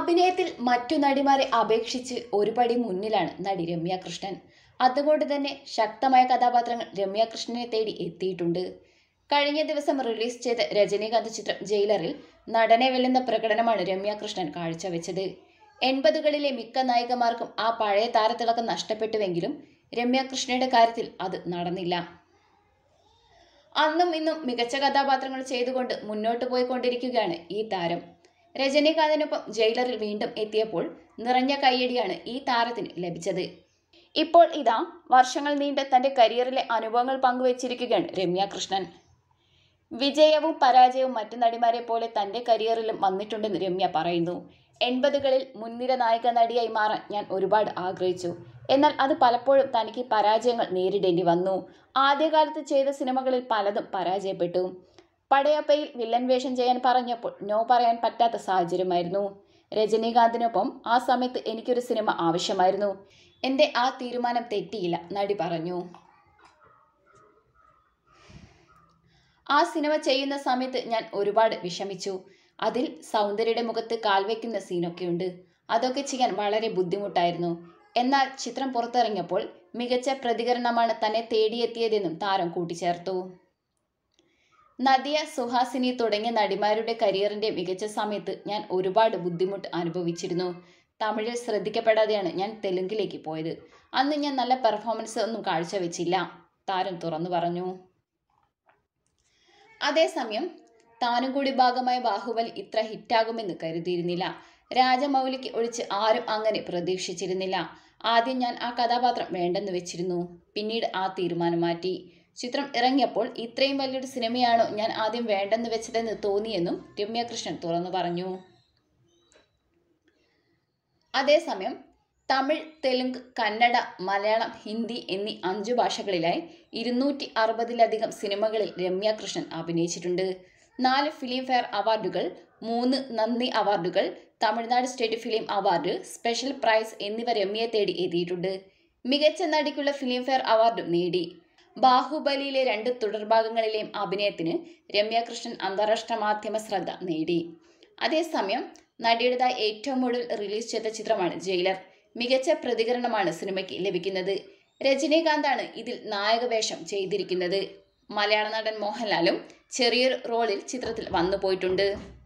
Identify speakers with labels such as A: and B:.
A: അഭിനയത്തിൽ മറ്റു നടിമാരെ അപേക്ഷിച്ച് ഒരു പടി മുന്നിലാണ് നടി രമ്യ കൃഷ്ണൻ അതുകൊണ്ട് തന്നെ ശക്തമായ കഥാപാത്രങ്ങൾ രമ്യ കൃഷ്ണനെ തേടി എത്തിയിട്ടുണ്ട് കഴിഞ്ഞ ദിവസം റിലീസ് ചെയ്ത രജനീകാന്ത് ചിത്രം ജയിലറിൽ നടനെ വെല്ലുന്ന പ്രകടനമാണ് രമ്യ കൃഷ്ണൻ കാഴ്ചവെച്ചത് എൺപതുകളിലെ മിക്ക നായികമാർക്കും ആ പഴയ താരത്തിളക്കം നഷ്ടപ്പെട്ടുവെങ്കിലും രമ്യ കൃഷ്ണയുടെ കാര്യത്തിൽ അത് നടന്നില്ല അന്നും ഇന്നും മികച്ച കഥാപാത്രങ്ങൾ ചെയ്തുകൊണ്ട് മുന്നോട്ട് പോയിക്കൊണ്ടിരിക്കുകയാണ് ഈ താരം രജനീകാന്തിനൊപ്പം ജയിലറിൽ വീണ്ടും എത്തിയപ്പോൾ നിറഞ്ഞ കയ്യടിയാണ് ഈ താരത്തിന് ലഭിച്ചത് ഇപ്പോൾ ഇതാ വർഷങ്ങൾ നീണ്ട തന്റെ കരിയറിലെ അനുഭവങ്ങൾ പങ്കുവച്ചിരിക്കുകയാണ് രമ്യ കൃഷ്ണൻ വിജയവും പരാജയവും മറ്റു നടിമാരെ പോലെ തന്റെ കരിയറിലും വന്നിട്ടുണ്ടെന്ന് രമ്യ പറയുന്നു എൺപതുകളിൽ മുൻനിര നായിക നടിയായി മാറാൻ ഞാൻ ഒരുപാട് ആഗ്രഹിച്ചു എന്നാൽ അത് പലപ്പോഴും തനിക്ക് പരാജയങ്ങൾ നേരിടേണ്ടി വന്നു ആദ്യകാലത്ത് ചെയ്ത സിനിമകളിൽ പലതും പരാജയപ്പെട്ടു പടയപ്പയിൽ വില്ലൻ വേഷം ചെയ്യാൻ പറഞ്ഞപ്പോൾ നോ പറയാൻ പറ്റാത്ത സാഹചര്യമായിരുന്നു രജനീകാന്തിനൊപ്പം ആ സമയത്ത് എനിക്കൊരു സിനിമ ആവശ്യമായിരുന്നു എൻ്റെ ആ തീരുമാനം തെറ്റിയില്ല നടി പറഞ്ഞു ആ സിനിമ ചെയ്യുന്ന സമയത്ത് ഞാൻ ഒരുപാട് വിഷമിച്ചു അതിൽ സൗന്ദര്യയുടെ മുഖത്ത് കാൽവെക്കുന്ന സീനൊക്കെയുണ്ട് അതൊക്കെ ചെയ്യാൻ വളരെ ബുദ്ധിമുട്ടായിരുന്നു എന്നാൽ ചിത്രം പുറത്തിറങ്ങിയപ്പോൾ മികച്ച പ്രതികരണമാണ് തന്നെ തേടിയെത്തിയതെന്നും താരം കൂട്ടിച്ചേർത്തു നദിയ സുഹാസിനി തുടങ്ങിയ നടിമാരുടെ കരിയറിന്റെ മികച്ച സമയത്ത് ഞാൻ ഒരുപാട് ബുദ്ധിമുട്ട് അനുഭവിച്ചിരുന്നു തമിഴിൽ ശ്രദ്ധിക്കപ്പെടാതെയാണ് ഞാൻ തെലുങ്കിലേക്ക് പോയത് അന്ന് ഞാൻ നല്ല പെർഫോമൻസ് ഒന്നും കാഴ്ചവെച്ചില്ല താരം തുറന്നു പറഞ്ഞു അതേസമയം താനും കൂടി ഭാഗമായ ബാഹുബലി ഇത്ര ഹിറ്റാകുമെന്ന് കരുതിയിരുന്നില്ല രാജമൗലിക്ക് ഒഴിച്ച് ആരും അങ്ങനെ പ്രതീക്ഷിച്ചിരുന്നില്ല ആദ്യം ഞാൻ ആ കഥാപാത്രം വേണ്ടെന്ന് വെച്ചിരുന്നു പിന്നീട് ആ തീരുമാനം മാറ്റി ചിത്രം ഇറങ്ങിയപ്പോൾ ഇത്രയും വലിയൊരു സിനിമയാണോ ഞാൻ ആദ്യം വേണ്ടെന്ന് വെച്ചതെന്ന് തോന്നിയെന്നും രമ്യ കൃഷ്ണൻ തുറന്നു പറഞ്ഞു അതേസമയം തമിഴ് തെലുങ്ക് കന്നഡ മലയാളം ഹിന്ദി എന്നീ അഞ്ചു ഭാഷകളിലായി ഇരുന്നൂറ്റി അറുപതിലധികം സിനിമകളിൽ രമ്യ കൃഷ്ണൻ അഭിനയിച്ചിട്ടുണ്ട് നാല് ഫിലിം ഫെയർ അവാർഡുകൾ മൂന്ന് നന്ദി അവാർഡുകൾ Tamil Nadu state film award special prize എന്നിവ രമ്യയെ തേടി എത്തിയിട്ടുണ്ട് മികച്ച നടിക്കുള്ള ഫിലിം ഫെയർ അവാർഡും നേടി ബാഹുബലിയിലെ രണ്ട് തുടർഭാഗങ്ങളിലെയും അഭിനയത്തിന് രമ്യ കൃഷ്ണൻ അന്താരാഷ്ട്ര മാധ്യമ ശ്രദ്ധ നേടി അതേസമയം നടിയുടേതായി ഏറ്റവും ഒടുവിൽ റിലീസ് ചെയ്ത ചിത്രമാണ് ജയിലർ മികച്ച പ്രതികരണമാണ് സിനിമയ്ക്ക് ലഭിക്കുന്നത് രജനീകാന്താണ് ഇതിൽ നായകവേഷം ചെയ്തിരിക്കുന്നത് മലയാള നടൻ മോഹൻലാലും ചെറിയൊരു റോളിൽ ചിത്രത്തിൽ വന്നു പോയിട്ടുണ്ട്